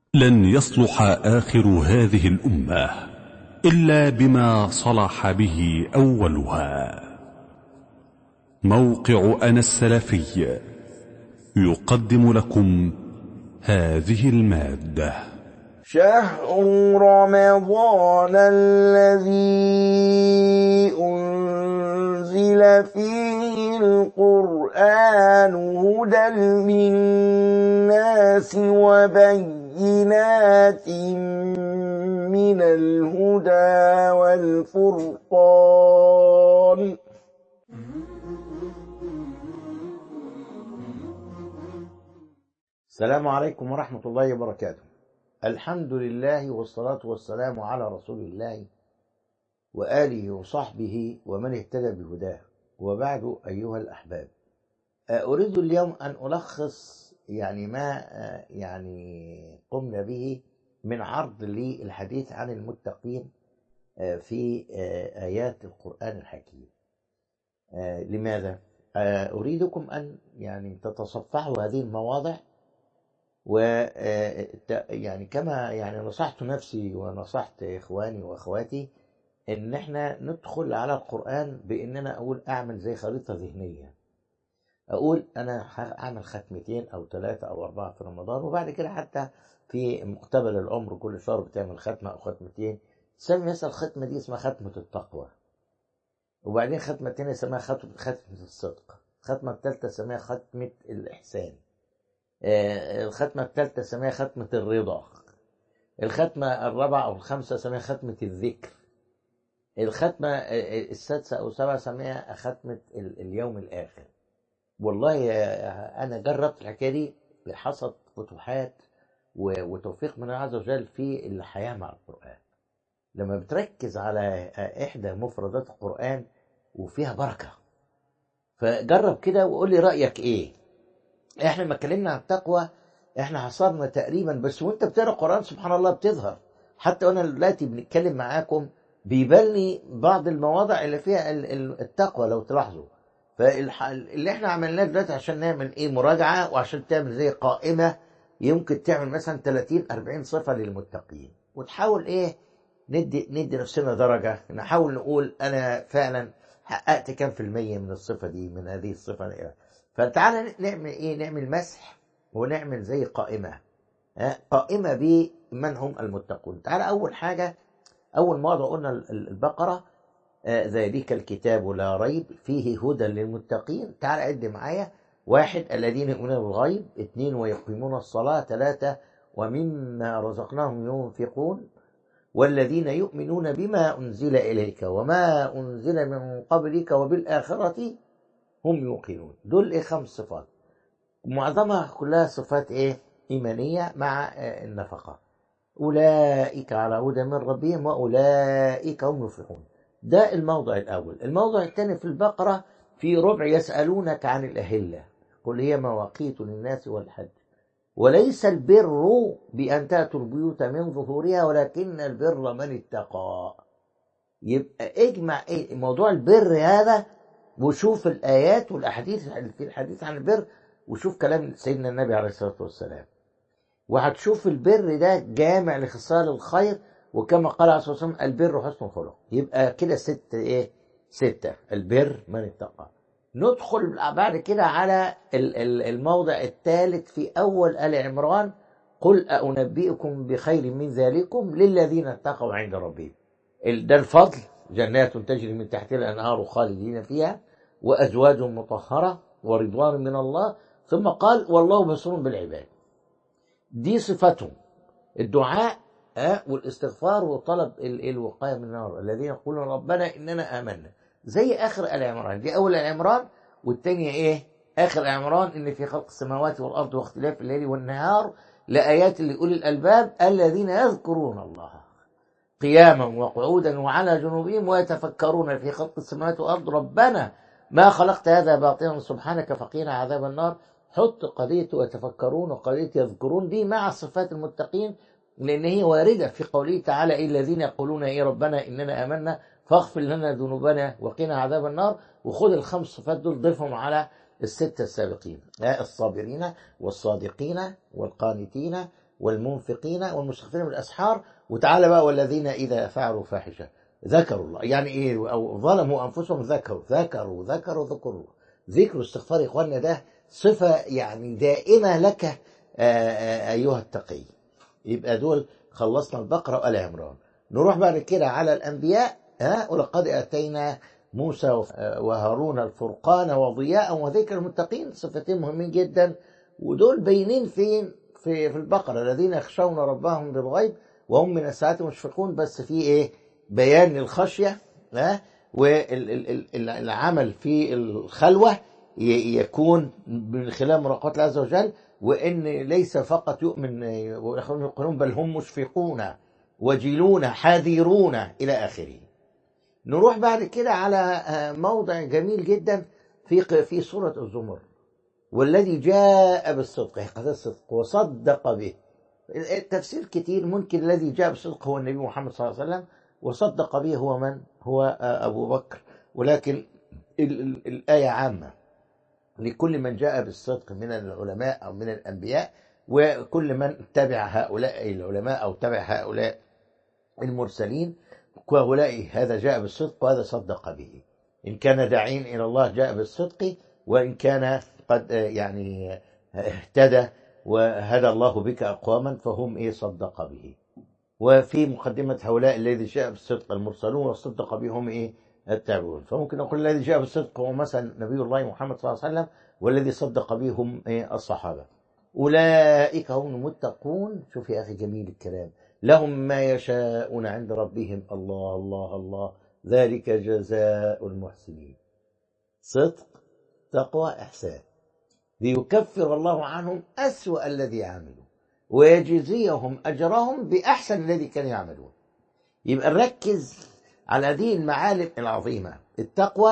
لن يصلح آخر هذه الأمة إلا بما صلح به أولها موقع أنا السلفي يقدم لكم هذه المادة شهر رمضان الذي أنزل فيه القرآن هدى للناس وبينات من الهدى والفرقان السلام عليكم ورحمة الله وبركاته الحمد لله والصلاة والسلام على رسول الله وآله وصحبه ومن اهتدى بهداه وبعد أيها الأحباب أريد اليوم أن ألخص يعني ما يعني قمنا به من عرض للحديث عن المتقين في آيات القرآن الحكيم لماذا؟ أريدكم أن يعني تتصفحوا هذه المواضع و يعني كما يعني نصحت نفسي ونصحت اخواني واخواتي ان احنا ندخل على القران باننا اقول اعمل زي خريطه ذهنيه اقول انا هعمل ختمتين او ثلاثه او اربعه في رمضان وبعد كده حتى في مقتبل العمر كل شهر بتعمل ختمه او ختمتين سمي مثلا الختمه دي اسمها ختمه التقوى وبعدين ختمه تانية اسمها ختمه ختمه الصدق الختمه الثالثه اسمها ختمه الاحسان الختمة الثالثة سميها ختمة الرضا الختمة الرابعة أو الخامسة سميها ختمة الذكر الختمة السادسة أو السابعة سميها ختمة اليوم الآخر والله أنا جربت الحكاية دي حصلت فتوحات وتوفيق من الله عز وجل في الحياة مع القرآن لما بتركز على إحدى مفردات القرآن وفيها بركة فجرب كده وقول لي رأيك إيه احنا لما اتكلمنا عن التقوى احنا حصرنا تقريبا بس وانت بتقرا القران سبحان الله بتظهر حتى وانا دلوقتي بنتكلم معاكم بيبان لي بعض المواضع اللي فيها التقوى لو تلاحظوا فاللي احنا عملناه دلوقتي عشان نعمل ايه مراجعه وعشان تعمل زي قائمه يمكن تعمل مثلا 30 40 صفه للمتقين وتحاول ايه ندي ندي نفسنا درجه نحاول نقول انا فعلا حققت كام في المية من الصفه دي من هذه الصفه فتعالى نعمل ايه نعمل مسح ونعمل زي قائمة قائمة بمن هم المتقون تعالى أول حاجة أول موضوع قلنا البقرة ذلك الكتاب لا ريب فيه هدى للمتقين تعالى عد معايا واحد الذين يؤمنون بالغيب اثنين ويقيمون الصلاة ثلاثة ومما رزقناهم ينفقون والذين يؤمنون بما أنزل إليك وما أنزل من قبلك وبالآخرة هم يوقنون دول ايه خمس صفات معظمها كلها صفات ايه ايمانيه مع النفقه اولئك على هدى من ربهم واولئك هم المفلحون ده الموضع الاول الموضع الثاني في البقره في ربع يسالونك عن الاهله قل هي مواقيت للناس والحج وليس البر بان تاتوا البيوت من ظهورها ولكن البر من اتقى يبقى اجمع ايه موضوع البر هذا وشوف الآيات والأحاديث في الحديث عن البر وشوف كلام سيدنا النبي عليه الصلاة والسلام وهتشوف البر ده جامع لخصال الخير وكما قال عليه الصلاة والسلام البر حسن الخلق يبقى كده ست إيه ستة البر من اتقى ندخل بعد كده على الموضع الثالث في أول آل عمران قل أنبئكم بخير من ذلكم للذين اتقوا عند ربهم ده الفضل جنات تجري من تحتها الأنهار خالدين فيها وأزواج مطهرة ورضوان من الله ثم قال والله بصير بالعباد دي صفتهم الدعاء والاستغفار وطلب الوقاية من النار الذين يقولون ربنا إننا آمنا زي آخر آل عمران دي أول آل عمران والتانية إيه آخر آل عمران إن في خلق السماوات والأرض واختلاف الليل والنهار لآيات لأولي الألباب الذين يذكرون الله قياما وقعودا وعلى جنوبهم ويتفكرون في خلق السماوات والأرض ربنا ما خلقت هذا باطلا سبحانك فقينا عذاب النار حط قضية ويتفكرون وقضية يذكرون دي مع صفات المتقين لأن هي واردة في قوله تعالى إيه الذين يقولون إيه ربنا إننا آمنا فاغفر لنا ذنوبنا وقنا عذاب النار وخذ الخمس صفات دول ضيفهم على الستة السابقين الصابرين والصادقين والقانتين والمنفقين والمستغفرين بالاسحار وتعالى بقى والذين اذا فعلوا فاحشه ذكروا الله يعني ايه او ظلموا انفسهم ذكروا ذكروا ذكروا ذكروا ذكر استغفار اخواننا ده صفه يعني دائمه لك آه، آه، ايها التقي يبقى دول خلصنا البقره وال عمران نروح بعد كده على الانبياء ها ولقد اتينا موسى وهارون الفرقان وضياء وذكر المتقين صفتين مهمين جدا ودول باينين فين في في البقره الذين يخشون ربهم بالغيب وهم من الساعات مشفقون بس في ايه بيان للخشيه ها والعمل في الخلوه ي- يكون من خلال مراقبه الله عز وجل وان ليس فقط يؤمن ويخرجون من القلوب بل هم مشفقون وجلون حذرون الى اخره نروح بعد كده على آه، موضع جميل جدا في في سورة الزمر والذي جاء بالصدق هي قضية الصدق وصدق به التفسير كتير ممكن الذي جاء بالصدق هو النبي محمد صلى الله عليه وسلم وصدق به هو من؟ هو آه، أبو بكر ولكن ال- ال- الآية عامة لكل من جاء بالصدق من العلماء أو من الأنبياء وكل من تبع هؤلاء العلماء أو تبع هؤلاء المرسلين وهؤلاء هذا جاء بالصدق وهذا صدق به إن كان داعين إلى الله جاء بالصدق وإن كان قد آه، يعني آه، اهتدى وهدى الله بك أقواما فهم إيه صدق به وفي مقدمة هؤلاء الذي جاء بالصدق المرسلون وصدق بهم إيه التابعون فممكن نقول الذي جاء بالصدق هو مثلا نبي الله محمد صلى الله عليه وسلم والذي صدق به هم إيه الصحابة أولئك هم المتقون شوف يا أخي جميل الكلام لهم ما يشاءون عند ربهم الله الله الله ذلك جزاء المحسنين صدق تقوى إحسان ليكفر الله عنهم أسوأ الذي عملوا ويجزيهم أجرهم بأحسن الذي كانوا يعملون يبقى نركز على هذه المعالم العظيمة التقوى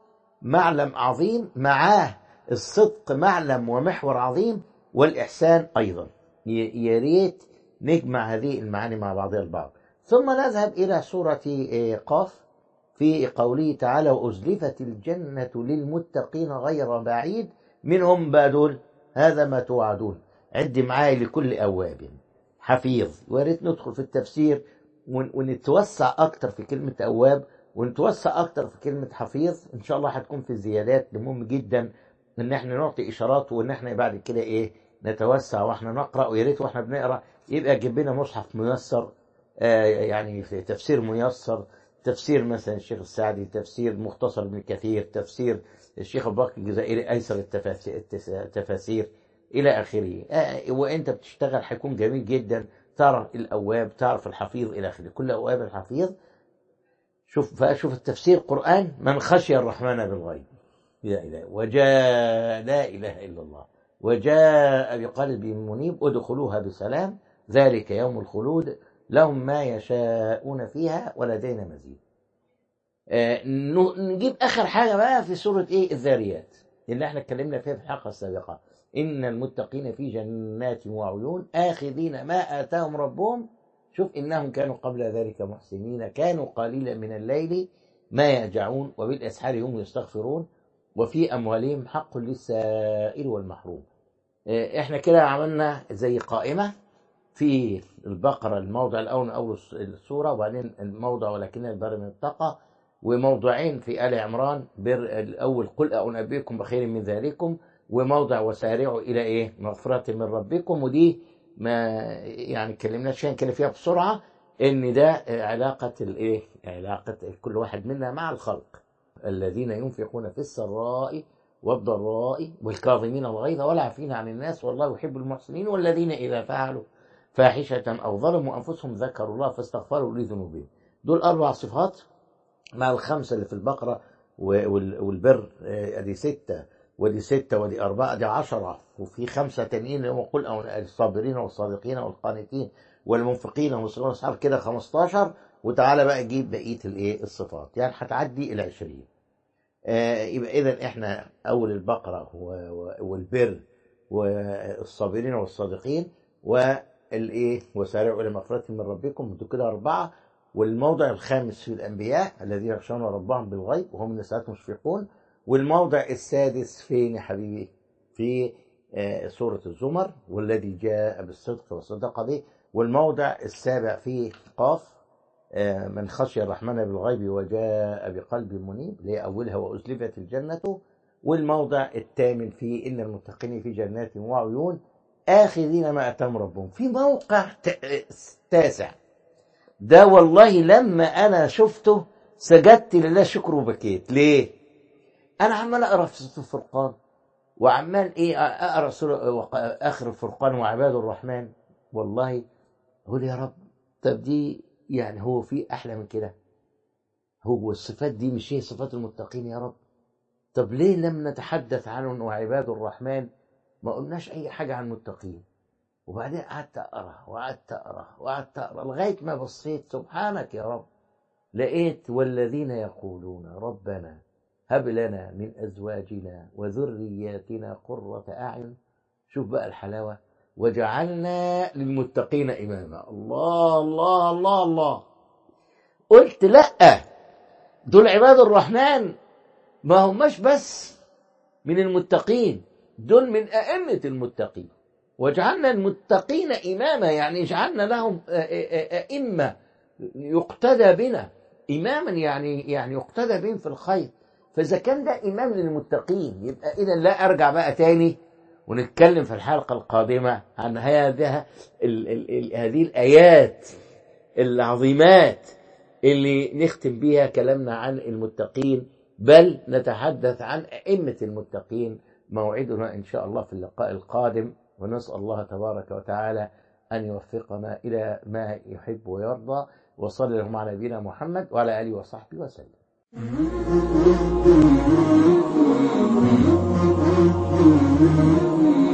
معلم عظيم معاه الصدق معلم ومحور عظيم والإحسان أيضا ي- يا ريت نجمع هذه المعاني مع بعضها البعض ثم نذهب إلى سورة آه، قاف في قوله تعالى وأزلفت الجنة للمتقين غير بعيد منهم بقى دول هذا ما توعدون عد معاي لكل أواب حفيظ ويا ريت ندخل في التفسير ون- ونتوسع أكتر في كلمة أواب ونتوسع أكتر في كلمة حفيظ إن شاء الله هتكون في الزيادات ده مهم جدا إن إحنا نعطي إشارات وإن إحنا بعد كده إيه نتوسع وإحنا نقرأ ويا ريت وإحنا بنقرأ يبقى جيب لنا مصحف ميسر آه يعني في تفسير ميسر تفسير مثلا الشيخ السعدي تفسير مختصر ابن كثير تفسير الشيخ ابو بكر الجزائري ايسر التفاسير, التفاسير الى اخره آه وانت بتشتغل هيكون جميل جدا تعرف الاواب تعرف الحفيظ الى اخره كل اواب الحفيظ شوف فشوف التفسير قران من خشي الرحمن بالغيب لا اله وجاء لا اله الا الله وجاء بقلب منيب ادخلوها بسلام ذلك يوم الخلود لهم ما يشاءون فيها ولدينا مزيد آه، ن- نجيب اخر حاجه بقى في سوره ايه الذاريات اللي احنا اتكلمنا فيها في الحلقه السابقه ان المتقين في جنات وعيون اخذين ما اتاهم ربهم شوف انهم كانوا قبل ذلك محسنين كانوا قليلا من الليل ما يهجعون وبالاسحار هم يستغفرون وفي اموالهم حق للسائل والمحروم آه، احنا كده عملنا زي قائمه في البقرة الموضع الأول من أول السورة وبعدين الموضع ولكن البر من التقى وموضعين في آل عمران بر الأول قل أنبئكم بخير من ذلكم وموضع وسارعوا إلى إيه مغفرة من ربكم ودي ما يعني اتكلمناش فيها نتكلم فيها بسرعة إن ده علاقة الإيه علاقة كل واحد منا مع الخلق الذين ينفقون في السراء والضراء والكاظمين الغيظ والعافين عن الناس والله يحب المحسنين والذين إذا فعلوا فاحشة أو ظلموا أنفسهم ذكروا الله فاستغفروا لذنوبهم دول أربع صفات مع الخمسة اللي في البقرة وال- والبر آه، أدي ستة ودي ستة ودي أربعة دي عشرة وفي خمسة تانيين اللي هم قل أو الصابرين والصادقين والقانتين والمنفقين والمسلمين والأصحاب كده 15 وتعالى بقى جيب بقية الإيه الصفات يعني هتعدي ال 20 آه، يبقى إذا إحنا أول البقرة و- و- والبر والصابرين والصادقين والايه وسارعوا الى مغفرة من ربكم دول كده اربعه والموضع الخامس في الانبياء الذين يخشون ربهم بالغيب وهم من الساعات مشفقون والموضع السادس فين يا حبيبي؟ في آه، سورة الزمر والذي جاء بالصدق وصدق به والموضع السابع في قاف آه، من خشي الرحمن بالغيب وجاء بقلب منيب اللي هي أولها وأزلفت الجنة والموضع الثامن في إن المتقين في جنات وعيون آخذين ما أتاهم ربهم في موقع ت- تاسع ده والله لما أنا شفته سجدت لله شكر وبكيت ليه؟ أنا عمال أقرأ في سورة الفرقان وعمال إيه أقرأ سورة وق- آخر الفرقان وعباد الرحمن والله أقول يا رب طب دي يعني هو في أحلى من كده هو الصفات دي مش هي صفات المتقين يا رب طب ليه لم نتحدث عنهم وعباد الرحمن ما قلناش أي حاجة عن المتقين وبعدين قعدت أقرأ وقعدت أقرأ وقعدت أقرأ لغاية ما بصيت سبحانك يا رب لقيت والذين يقولون ربنا هب لنا من أزواجنا وذرياتنا قرة أعين شوف بقى الحلاوة وجعلنا للمتقين إماما الله الله الله الله قلت لأ دول عباد الرحمن ما هماش بس من المتقين دول من أئمة المتقين وجعلنا المتقين إماما يعني جعلنا لهم آه، آه، آه، أئمة يقتدى بنا إماما يعني يعني يقتدى بهم في الخير فإذا كان ده إمام للمتقين يبقى إذا لا أرجع بقى تاني ونتكلم في الحلقة القادمة عن هذه ال ال ال هذه الآيات العظيمات اللي نختم بيها كلامنا عن المتقين بل نتحدث عن أئمة المتقين موعدنا إن شاء الله في اللقاء القادم ونسأل الله تبارك وتعالى أن يوفقنا إلى ما يحب ويرضى وصلى اللهم على نبينا محمد وعلى آله وصحبه وسلم Thank you.